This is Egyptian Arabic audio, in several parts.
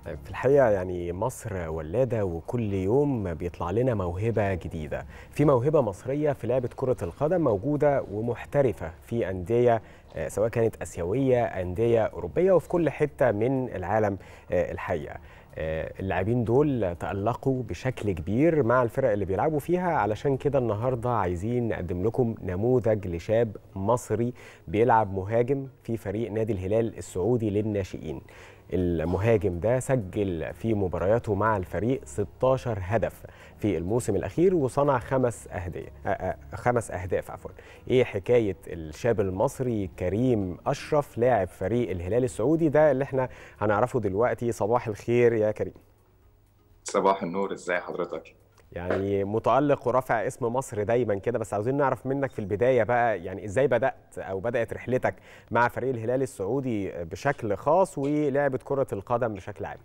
طيب في الحقيقة يعني مصر ولادة وكل يوم بيطلع لنا موهبة جديدة في موهبة مصرية في لعبة كرة القدم موجودة ومحترفة في أندية آه، سواء كانت أسيوية أندية أوروبية وفي كل حتة من العالم آه، الحقيقة آه، اللاعبين دول تألقوا بشكل كبير مع الفرق اللي بيلعبوا فيها علشان كده النهاردة عايزين نقدم لكم نموذج لشاب مصري بيلعب مهاجم في فريق نادي الهلال السعودي للناشئين المهاجم ده سجل في مبارياته مع الفريق 16 هدف في الموسم الاخير وصنع خمس اهداف خمس اهداف عفوا ايه حكايه الشاب المصري كريم اشرف لاعب فريق الهلال السعودي ده اللي احنا هنعرفه دلوقتي صباح الخير يا كريم صباح النور ازاي حضرتك يعني متألق ورافع اسم مصر دايما كده بس عاوزين نعرف منك في البداية بقى يعني ازاي بدأت او بدأت رحلتك مع فريق الهلال السعودي بشكل خاص ولعبة كرة القدم بشكل عام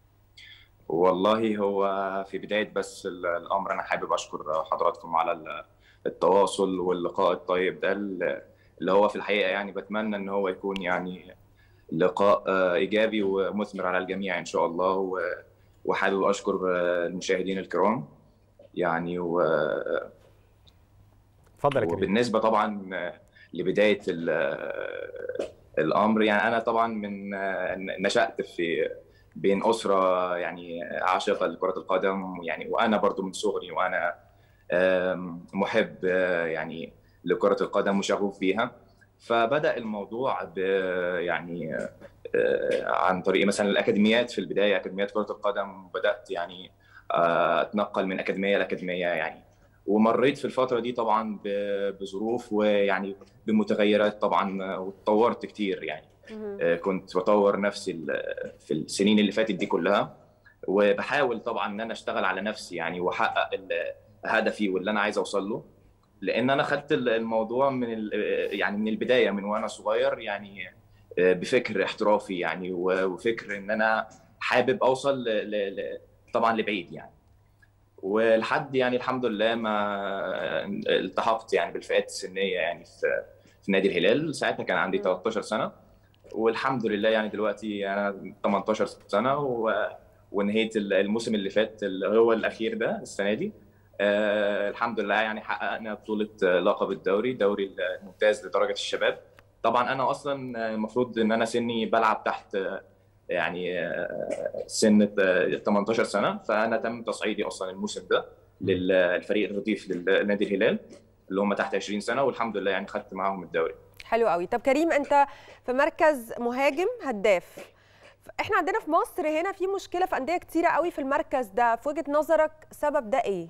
والله هو في بداية بس ال- الأمر أنا حابب أشكر حضراتكم على ال- التواصل واللقاء الطيب ده اللي هو في الحقيقة يعني بتمنى إن هو يكون يعني لقاء آه، إيجابي ومثمر على الجميع إن شاء الله و- وحابب أشكر آه، المشاهدين الكرام يعني و اتفضل يا كريم وبالنسبه طبعا لبدايه ال- الامر يعني انا طبعا من نشات في بين اسره يعني عاشقه لكره القدم يعني وانا برضو من صغري وانا آم، محب آه، يعني لكره القدم وشغوف بيها فبدا الموضوع ب يعني آه، عن طريق مثلا الاكاديميات في البدايه اكاديميات كره القدم بدات يعني آه، اتنقل من اكاديميه لاكاديميه يعني ومريت في الفتره دي طبعا ب- بظروف ويعني بمتغيرات طبعا واتطورت كتير يعني مهم. آه، كنت بطور نفسي ال- في السنين اللي فاتت دي كلها وبحاول طبعا ان انا اشتغل على نفسي يعني واحقق ال- هدفي واللي انا عايز اوصل له لان انا خدت ال- الموضوع من ال- يعني من البدايه من وانا صغير يعني آه، بفكر احترافي يعني و- وفكر ان انا حابب اوصل ل- ل- ل- طبعا لبعيد يعني ولحد يعني الحمد لله ما التحقت يعني بالفئات السنيه يعني في في نادي الهلال ساعتها كان عندي مم. 13 سنه والحمد لله يعني دلوقتي انا 18 سنه و... ونهيت الموسم اللي فات اللي هو الاخير ده السنه دي آه الحمد لله يعني حققنا بطوله لقب الدوري دوري الممتاز لدرجه الشباب طبعا انا اصلا المفروض ان انا سني بلعب تحت آه، يعني آه، سن آه، 18 سنه فانا تم تصعيدي اصلا الموسم ده للفريق الرديف لنادي الهلال اللي هم تحت 20 سنه والحمد لله يعني خدت معاهم الدوري حلو قوي طب كريم انت في مركز مهاجم هداف احنا عندنا في مصر هنا في مشكله في انديه كتيره قوي في المركز ده في وجهه نظرك سبب ده ايه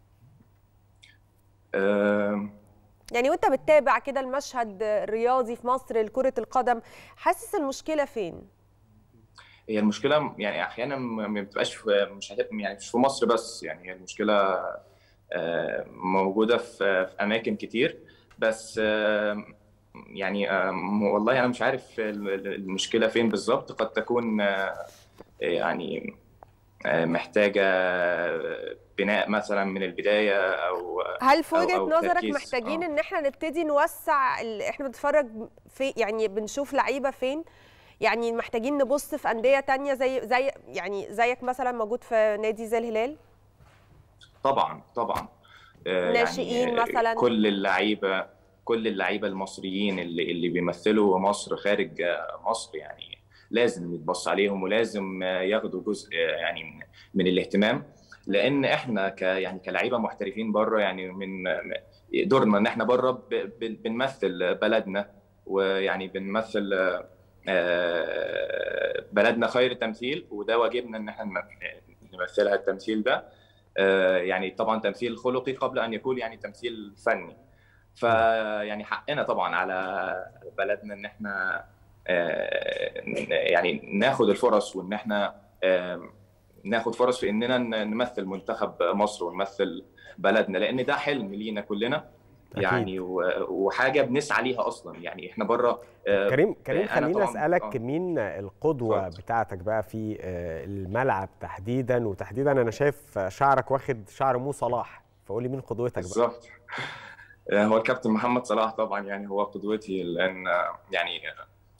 آم، يعني وانت بتتابع كده المشهد الرياضي في مصر لكره القدم حاسس المشكله فين هي المشكله يعني احيانا ما ما بتبقاش في مش هتبقى يعني مش في مصر بس يعني هي المشكله آه، موجوده في في اماكن كتير بس آه، يعني آه، والله انا مش عارف ال- ال- المشكله فين بالظبط قد تكون آه، يعني آه، محتاجه بناء مثلا من البدايه او هل في أو- وجهه أو نظرك تركيز، محتاجين آه. ان احنا نبتدي نوسع ال... احنا بنتفرج في يعني بنشوف لعيبه فين يعني محتاجين نبص في انديه تانية زي زي يعني زيك مثلا موجود في نادي زي الهلال طبعا طبعا آه، ناشئين يعني مثلاً. كل اللعيبه كل اللعيبه المصريين اللي اللي بيمثلوا مصر خارج آه، مصر يعني لازم يتبص عليهم ولازم آه، ياخدوا جزء آه، يعني من, من الاهتمام لان احنا ك يعني كلعيبه محترفين بره يعني من دورنا ان احنا بره ب- ب- بنمثل بلدنا ويعني بنمثل آه، آه، بلدنا خير تمثيل وده واجبنا ان احنا نمثلها التمثيل ده آه، يعني طبعا تمثيل خلقي قبل ان يكون يعني تمثيل فني فيعني حقنا طبعا على بلدنا ان احنا آه، يعني ناخد الفرص وان احنا آه، ناخد فرص في اننا ن- نمثل منتخب مصر ونمثل بلدنا لان ده حلم لينا كلنا أكيد. يعني و- وحاجه بنسعى ليها اصلا يعني احنا بره آه، كريم كريم أنا خليني طبعاً- اسالك آه. مين القدوه اتفضل. بتاعتك بقى في آه، الملعب تحديدا وتحديدا انا شايف شعرك واخد شعر مو صلاح فقول لي مين قدوتك بقى بالظبط آه، هو الكابتن محمد صلاح طبعا يعني هو قدوتي لان آه، يعني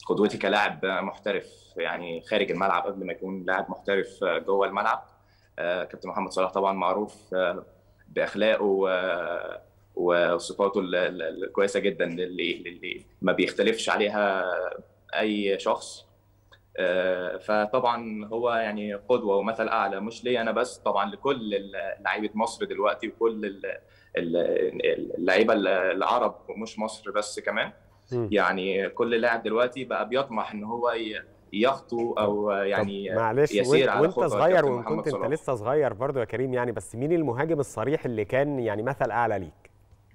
قدوتي كلاعب محترف يعني خارج الملعب قبل ما يكون لاعب محترف جوه الملعب كابتن محمد صلاح طبعا معروف باخلاقه وصفاته الكويسه جدا اللي, اللي ما بيختلفش عليها اي شخص فطبعا هو يعني قدوه ومثل اعلى مش ليا انا بس طبعا لكل لعيبه مصر دلوقتي وكل اللعيبه العرب ومش مصر بس كمان يعني كل لاعب دلوقتي بقى بيطمح ان هو يخطو او يعني معلش يسير على وانت صغير وان كنت انت لسه صغير برضو يا كريم يعني بس مين المهاجم الصريح اللي كان يعني مثل اعلى ليك؟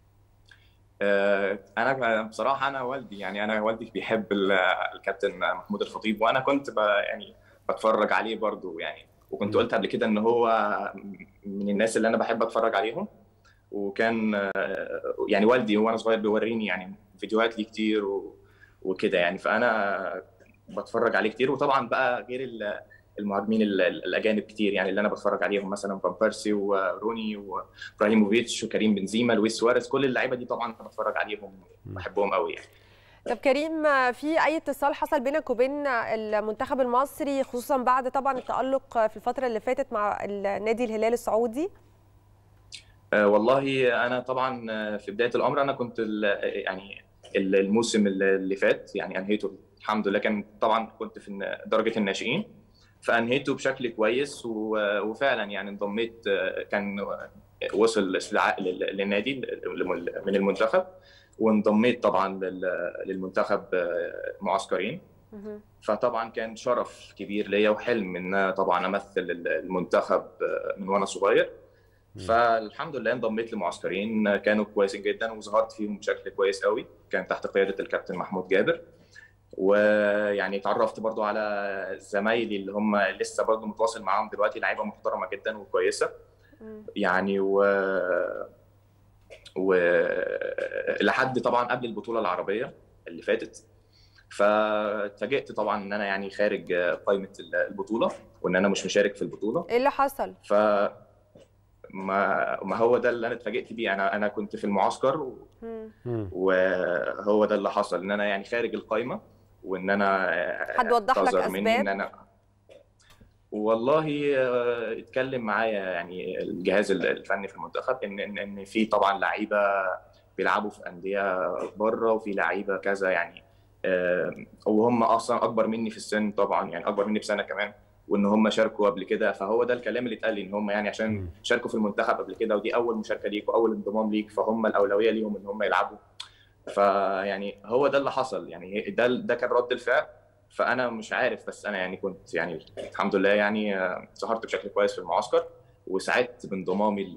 انا بصراحه انا والدي يعني انا والدي بيحب الكابتن محمود الخطيب وانا كنت يعني بتفرج عليه برضو يعني وكنت قلت قبل كده ان هو من الناس اللي انا بحب اتفرج عليهم وكان يعني والدي وانا صغير بيوريني يعني فيديوهات ليه كتير وكده يعني فانا بتفرج عليه كتير وطبعا بقى غير المهاجمين الاجانب كتير يعني اللي انا بتفرج عليهم مثلا فان بيرسي وروني وابراهيموفيتش وكريم بنزيما لويس سواريز كل اللعيبه دي طبعا بتفرج عليهم بحبهم قوي يعني طب كريم في اي اتصال حصل بينك وبين المنتخب المصري خصوصا بعد طبعا التالق في الفتره اللي فاتت مع النادي الهلال السعودي أه والله انا طبعا في بدايه الامر انا كنت يعني الموسم اللي فات يعني انهيته الحمد لله كان طبعا كنت في درجه الناشئين فانهيته بشكل كويس وفعلا يعني انضميت كان وصل استدعاء للنادي من المنتخب وانضميت طبعا للمنتخب معسكرين فطبعا كان شرف كبير ليا وحلم ان طبعا امثل المنتخب من وانا صغير فالحمد لله انضميت لمعسكرين كانوا كويسين جدا وظهرت فيهم بشكل كويس قوي كان تحت قياده الكابتن محمود جابر ويعني اتعرفت برضو على زمايلي اللي هم لسه برضو متواصل معاهم دلوقتي لعيبه محترمه جدا وكويسه يعني و و لحد طبعا قبل البطوله العربيه اللي فاتت فاتفاجئت طبعا ان انا يعني خارج قائمه البطوله وان انا مش مشارك في البطوله ايه اللي حصل ف ما ما هو ده اللي انا اتفاجئت بيه انا انا كنت في المعسكر و... وهو ده اللي حصل ان انا يعني خارج القائمه وان انا حد وضح لك اسباب ان انا والله اتكلم معايا يعني الجهاز الفني في المنتخب ان ان, إن في طبعا لعيبه بيلعبوا في انديه بره وفي لعيبه كذا يعني وهم اصلا اكبر مني في السن طبعا يعني اكبر مني بسنه كمان وان هم شاركوا قبل كده فهو ده الكلام اللي اتقال لي ان هم يعني عشان شاركوا في المنتخب قبل كده ودي اول مشاركه ليك واول انضمام ليك فهم الاولويه ليهم ان هم يلعبوا فيعني هو ده اللي حصل يعني ده ده كان رد الفعل فانا مش عارف بس انا يعني كنت يعني الحمد لله يعني ظهرت بشكل كويس في المعسكر وساعدت بانضمامي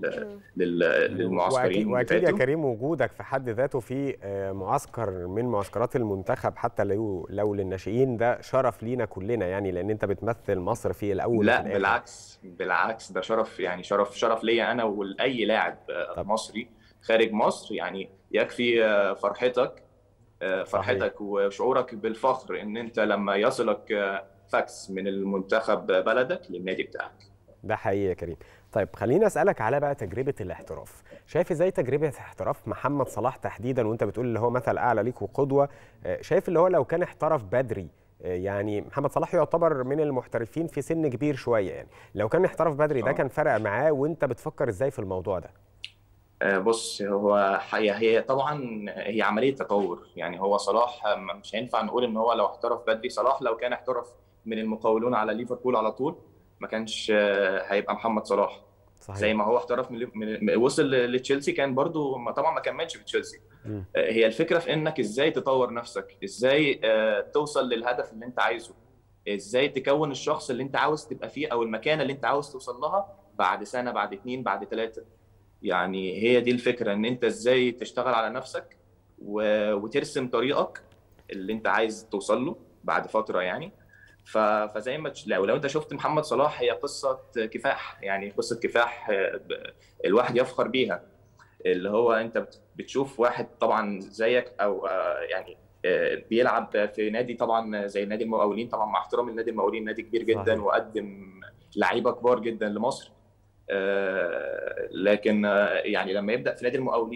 للمعسكرين واكيد يا كريم وجودك في حد ذاته في معسكر من معسكرات المنتخب حتى لو لو للناشئين ده شرف لينا كلنا يعني لان انت بتمثل مصر في الاول لا بالعكس بالعكس ده شرف يعني شرف شرف ليا انا ولاي لاعب طب. مصري خارج مصر يعني يكفي فرحتك فرحتك صحيح. وشعورك بالفخر ان انت لما يصلك فاكس من المنتخب بلدك للنادي بتاعك ده حقيقي يا كريم طيب خليني اسالك على بقى تجربه الاحتراف شايف ازاي تجربه احتراف محمد صلاح تحديدا وانت بتقول اللي هو مثل اعلى ليك وقدوه شايف اللي هو لو كان احترف بدري يعني محمد صلاح يعتبر من المحترفين في سن كبير شويه يعني لو كان احترف بدري ده كان فرق معاه وانت بتفكر ازاي في الموضوع ده بص هو هي هي طبعا هي عمليه تطور يعني هو صلاح مش هينفع نقول ان هو لو احترف بدري صلاح لو كان احترف من المقاولون على ليفربول على طول ما كانش هيبقى محمد صلاح صحيح. زي ما هو احترف من, من وصل لتشيلسي كان برضو ما طبعا ما كملش في تشيلسي م. هي الفكره في انك ازاي تطور نفسك ازاي توصل للهدف اللي انت عايزه ازاي تكون الشخص اللي انت عاوز تبقى فيه او المكانه اللي انت عاوز توصل لها بعد سنه بعد اتنين بعد ثلاثه يعني هي دي الفكره ان انت ازاي تشتغل على نفسك و... وترسم طريقك اللي انت عايز توصل له بعد فتره يعني ف... فزي ما لو, لو انت شفت محمد صلاح هي قصه كفاح يعني قصه كفاح الواحد يفخر بيها اللي هو انت بتشوف واحد طبعا زيك او يعني بيلعب في نادي طبعا زي نادي المقاولين طبعا مع احترامي لنادي المقاولين نادي كبير جدا صحيح. وقدم لعيبه كبار جدا لمصر لكن يعني لما يبدا في نادي المقاولين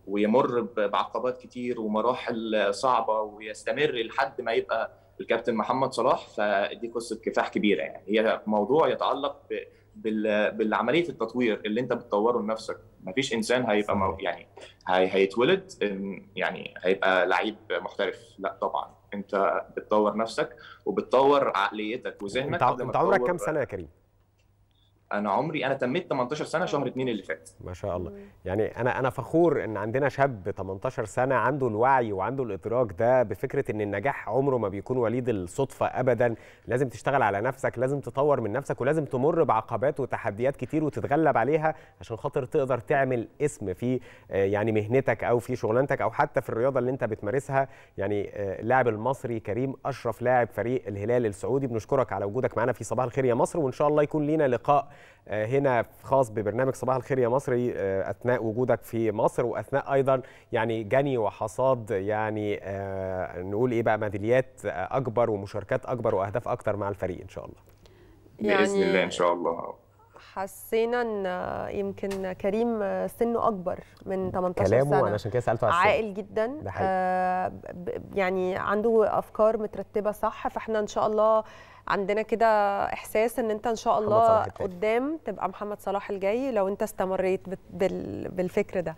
ويمر بعقبات كتير ومراحل صعبه ويستمر لحد ما يبقى الكابتن محمد صلاح فدي قصه كفاح كبيره يعني هي موضوع يتعلق بالعمليه التطوير اللي انت بتطوره لنفسك مفيش انسان هيبقى مو يعني هي هيتولد يعني هيبقى لعيب محترف لا طبعا انت بتطور نفسك وبتطور عقليتك وذهنك انت, انت عمرك كام سنه يا كريم انا عمري انا تميت 18 سنه شهر 2 اللي فات ما شاء الله يعني انا انا فخور ان عندنا شاب 18 سنه عنده الوعي وعنده الادراك ده بفكره ان النجاح عمره ما بيكون وليد الصدفه ابدا لازم تشتغل على نفسك لازم تطور من نفسك ولازم تمر بعقبات وتحديات كتير وتتغلب عليها عشان خاطر تقدر تعمل اسم في يعني مهنتك او في شغلانتك او حتى في الرياضه اللي انت بتمارسها يعني اللاعب المصري كريم اشرف لاعب فريق الهلال السعودي بنشكرك على وجودك معنا في صباح الخير يا مصر وان شاء الله يكون لينا لقاء هنا خاص ببرنامج صباح الخير يا مصري اثناء وجودك في مصر واثناء ايضا يعني جني وحصاد يعني نقول ايه بقى ميداليات اكبر ومشاركات اكبر واهداف اكتر مع الفريق ان شاء الله يعني باذن الله ان شاء الله حسينا ان يمكن كريم سنه اكبر من 18 كلامه سنه انا عشان كده سالته على عاقل جدا آه يعني عنده افكار مترتبه صح فاحنا ان شاء الله عندنا كده احساس ان انت ان شاء الله قدام تبقى محمد صلاح الجاي لو انت استمريت بالفكر ده